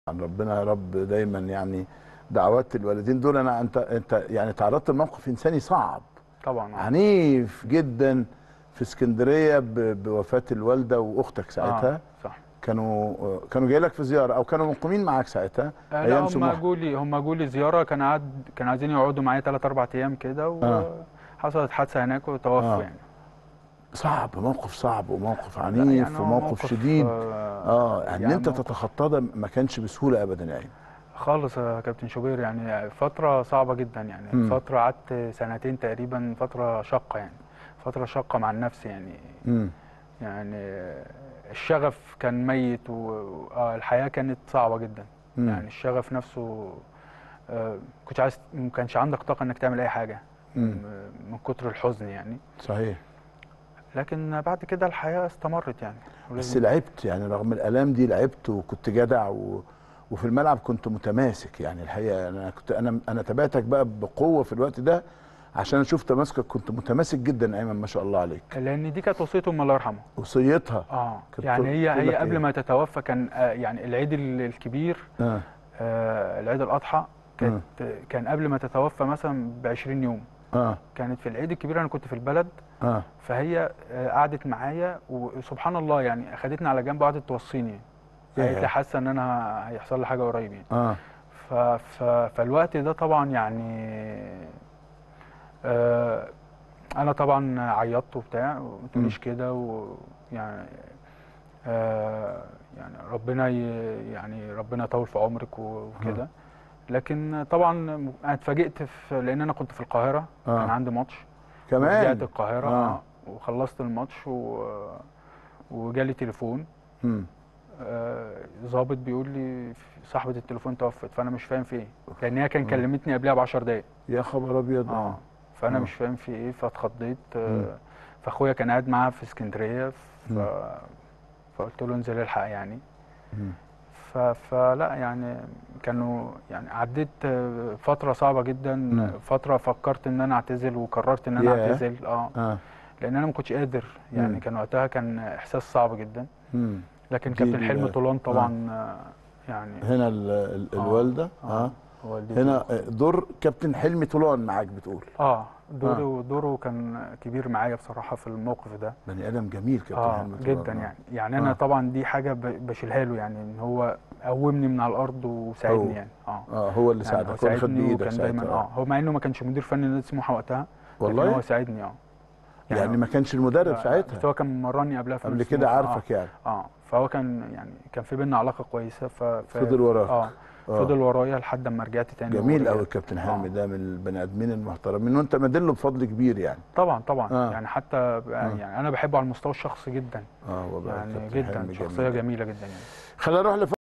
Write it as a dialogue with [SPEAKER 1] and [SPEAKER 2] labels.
[SPEAKER 1] ربنا يا رب دايما يعني دعوات الوالدين دول انا انت انت يعني تعرضت لموقف انساني صعب
[SPEAKER 2] طبعا آه.
[SPEAKER 1] عنيف جدا في اسكندريه ب- بوفاه الوالده واختك ساعتها
[SPEAKER 2] آه. صح
[SPEAKER 1] كانوا كانوا جاي لك في زياره او كانوا مقيمين معاك ساعتها
[SPEAKER 2] آه، لا
[SPEAKER 1] ايام
[SPEAKER 2] هم
[SPEAKER 1] سموحه
[SPEAKER 2] جولي هم جولي زياره كان عاد كانوا عايزين يقعدوا معايا 3 4 ايام كده
[SPEAKER 1] آه.
[SPEAKER 2] وحصلت حادثه هناك وتوفوا
[SPEAKER 1] آه.
[SPEAKER 2] يعني
[SPEAKER 1] صعب موقف صعب وموقف
[SPEAKER 2] لا،
[SPEAKER 1] عنيف
[SPEAKER 2] يعني هو
[SPEAKER 1] وموقف
[SPEAKER 2] موقف،
[SPEAKER 1] شديد
[SPEAKER 2] آه
[SPEAKER 1] اه يعني,
[SPEAKER 2] يعني
[SPEAKER 1] انت
[SPEAKER 2] موقف-
[SPEAKER 1] تتخطاه ده ما كانش بسهوله ابدا يعني
[SPEAKER 2] خالص يا كابتن شوبير يعني فترة صعبة جدا يعني
[SPEAKER 1] مم.
[SPEAKER 2] فترة قعدت سنتين تقريبا فترة شاقة يعني فترة شاقة مع النفس يعني
[SPEAKER 1] امم
[SPEAKER 2] يعني الشغف كان ميت والحياة كانت صعبة جدا
[SPEAKER 1] مم.
[SPEAKER 2] يعني الشغف نفسه آه، كنت عايز ما كانش عندك طاقة انك تعمل اي حاجة
[SPEAKER 1] مم.
[SPEAKER 2] من كتر الحزن يعني
[SPEAKER 1] صحيح
[SPEAKER 2] لكن بعد كده الحياة استمرت يعني
[SPEAKER 1] بس
[SPEAKER 2] ولازم-
[SPEAKER 1] لعبت يعني رغم الالام دي لعبت وكنت جدع و... وفي الملعب كنت متماسك يعني الحقيقه انا كنت انا انا تابعتك بقى بقوه في الوقت ده عشان اشوف تماسكك كنت متماسك جدا ايمن ما شاء الله عليك
[SPEAKER 2] لان دي كانت وصية امي الله يرحمه
[SPEAKER 1] وصيتها
[SPEAKER 2] اه
[SPEAKER 1] كانت
[SPEAKER 2] يعني هي
[SPEAKER 1] تقول
[SPEAKER 2] هي
[SPEAKER 1] لك
[SPEAKER 2] قبل
[SPEAKER 1] إيه؟
[SPEAKER 2] ما تتوفى كان آه، يعني العيد ال- الكبير
[SPEAKER 1] اه
[SPEAKER 2] آه، العيد الاضحى كانت كان قبل ما تتوفى مثلا ب 20 يوم
[SPEAKER 1] اه
[SPEAKER 2] كانت في العيد الكبير انا كنت في البلد
[SPEAKER 1] اه
[SPEAKER 2] فهي آه، قعدت معايا وسبحان الله يعني اخدتني على جنب وقعدت توصيني قالت
[SPEAKER 1] ياه.
[SPEAKER 2] لي حاسه ان انا هيحصل لي حاجه قريب يعني
[SPEAKER 1] اه
[SPEAKER 2] ف ف فالوقت ده طبعا يعني آه انا طبعا عيطت وبتاع وما تقوليش كده ويعني آه يعني ربنا ي- يعني ربنا يطول في عمرك وكده لكن طبعا انا اتفاجئت في لان انا كنت في القاهره
[SPEAKER 1] آه.
[SPEAKER 2] كان عندي ماتش
[SPEAKER 1] كمان
[SPEAKER 2] رجعت القاهره
[SPEAKER 1] آه.
[SPEAKER 2] آه. وخلصت الماتش و... وجالي تليفون
[SPEAKER 1] مم.
[SPEAKER 2] آه، ظابط بيقول لي صاحبه التليفون توفت فانا مش فاهم في ايه لان هي كان
[SPEAKER 1] آه.
[SPEAKER 2] كلمتني قبلها ب 10 دقايق
[SPEAKER 1] يا خبر ابيض
[SPEAKER 2] اه فانا
[SPEAKER 1] آه.
[SPEAKER 2] مش فاهم في ايه فاتخضيت
[SPEAKER 1] مم.
[SPEAKER 2] آه، فاخويا كان قاعد معاها في اسكندريه ف...
[SPEAKER 1] مم.
[SPEAKER 2] فقلت له انزل الحق يعني
[SPEAKER 1] مم.
[SPEAKER 2] ف... فلا يعني كانوا يعني عديت آه، فتره صعبه جدا
[SPEAKER 1] مم.
[SPEAKER 2] فتره فكرت ان انا اعتزل وقررت ان انا
[SPEAKER 1] ياه.
[SPEAKER 2] اعتزل اه
[SPEAKER 1] اه
[SPEAKER 2] لان انا ما كنتش قادر يعني
[SPEAKER 1] مم.
[SPEAKER 2] كان وقتها كان احساس صعب جدا
[SPEAKER 1] مم.
[SPEAKER 2] لكن
[SPEAKER 1] دي
[SPEAKER 2] كابتن
[SPEAKER 1] ال-
[SPEAKER 2] حلمي طولان طبعا آه. يعني
[SPEAKER 1] هنا ال... ال...
[SPEAKER 2] آه.
[SPEAKER 1] الوالده اه
[SPEAKER 2] والدتي
[SPEAKER 1] هنا دور كابتن حلمي طولان معاك بتقول
[SPEAKER 2] اه دوره دوره كان كبير معايا بصراحه في الموقف ده
[SPEAKER 1] بني ادم جميل كابتن
[SPEAKER 2] اه
[SPEAKER 1] حلمي طولان
[SPEAKER 2] جدا
[SPEAKER 1] آه.
[SPEAKER 2] يعني يعني انا
[SPEAKER 1] آه.
[SPEAKER 2] طبعا دي حاجه ب- بشيلها له يعني ان هو قومني من على الارض
[SPEAKER 1] هو.
[SPEAKER 2] وساعدني يعني اه
[SPEAKER 1] اه هو اللي
[SPEAKER 2] يعني هو
[SPEAKER 1] ساعدك هو اللي خد
[SPEAKER 2] ساعدني
[SPEAKER 1] بايدك
[SPEAKER 2] وكان دايما
[SPEAKER 1] ساعتها
[SPEAKER 2] اه هو مع انه ما كانش مدير فني نادي سموحه وقتها لكن
[SPEAKER 1] والله
[SPEAKER 2] هو ساعدني اه
[SPEAKER 1] يعني ما كانش المدرب
[SPEAKER 2] آه،
[SPEAKER 1] ساعتها
[SPEAKER 2] بس هو كان مرني قبلها في
[SPEAKER 1] قبل
[SPEAKER 2] نادي
[SPEAKER 1] كده
[SPEAKER 2] سموحة.
[SPEAKER 1] عارفك يعني
[SPEAKER 2] اه, آه فهو كان يعني كان في بينا علاقه كويسه ف... ف...
[SPEAKER 1] فضل وراك
[SPEAKER 2] اه
[SPEAKER 1] آه.
[SPEAKER 2] فضل ورايا لحد ما رجعت تاني
[SPEAKER 1] جميل
[SPEAKER 2] ورجعت.
[SPEAKER 1] قوي الكابتن حلمي
[SPEAKER 2] آه.
[SPEAKER 1] ده من البني ادمين المحترمين وانت مدله بفضل كبير يعني
[SPEAKER 2] طبعا طبعا
[SPEAKER 1] آه.
[SPEAKER 2] يعني حتى يعني انا بحبه على المستوى الشخصي جدا
[SPEAKER 1] اه هو بقى
[SPEAKER 2] يعني
[SPEAKER 1] الكابتن
[SPEAKER 2] جدا
[SPEAKER 1] حلمي
[SPEAKER 2] شخصيه
[SPEAKER 1] جميل.
[SPEAKER 2] جميله جدا يعني
[SPEAKER 1] خلينا نروح لف...